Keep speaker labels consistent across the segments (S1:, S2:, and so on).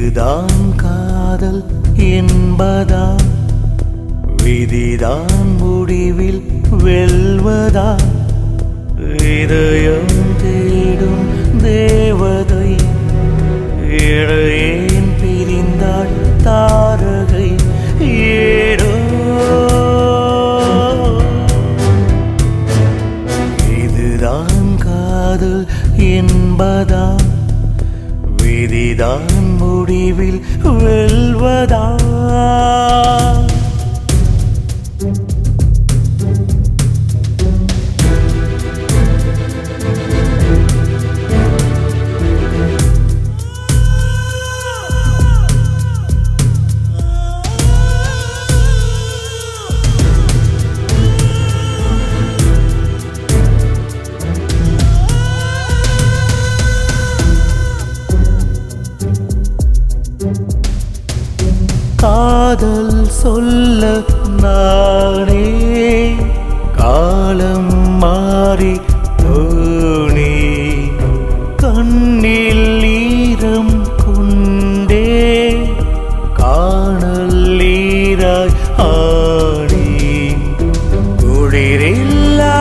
S1: இதுதான் காதல் என்பதா விதிதான் முடிவில் வெல்வதா இதயம் தேடும் தேவதை இழையேன் பிரிந்தாள் தாரகை ஏடோ இதுதான் காதல் என்பதா விதிதான் முடிவில் வெல்வதா காதல் சொல்ல நானே காலம் மாறி தோணி கண்ணில் ஈரம் கொண்டே காணல் ஈராய் ஆணி குளிரில்லா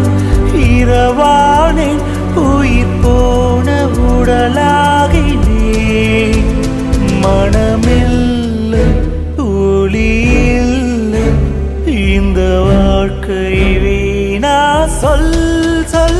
S1: இரவானே உயிர் போன உடலாகினே மனமில்லை ஒளியில்லை இந்த வாழ்க்கை வீணா சொல் சொல்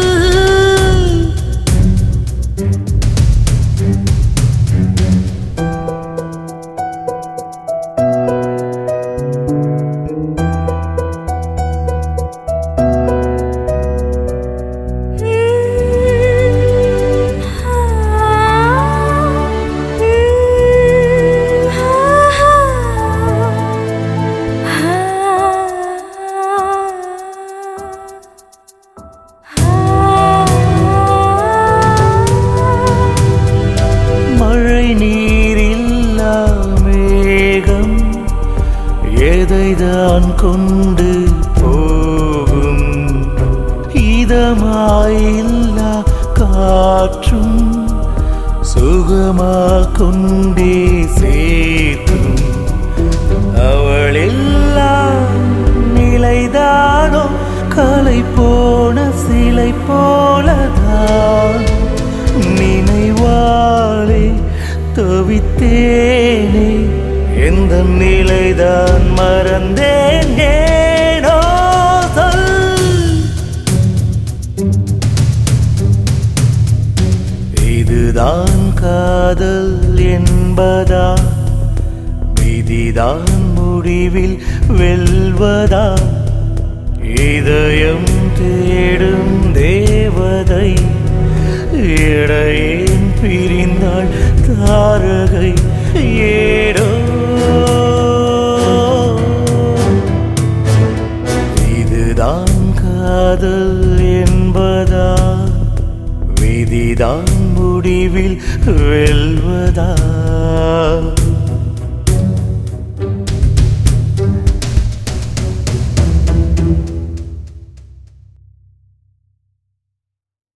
S1: மழை நீரில்லா மேகம் எதைதான் கொண்டு போகும் இதமாயில்லா காற்றும் சுகமா கொண்டே சேர்க்கும் அவளெல்லா நிலைதானோ கலை போன சிலை போலதான் நினைவாளே தவித்தேனே எந்த நிலைதான் மறந்தேன் ஏனோ சொல் இதுதான் காதல் என்பதா விதிதான் முடிவில் வெல்வதா இதயம் தேடும் தேவதை இடையேன் பிரிந்தாள் தாரகை ஏடோ இதுதான் காதல் என்பதா விதிதான் முடிவில் வெல்வதா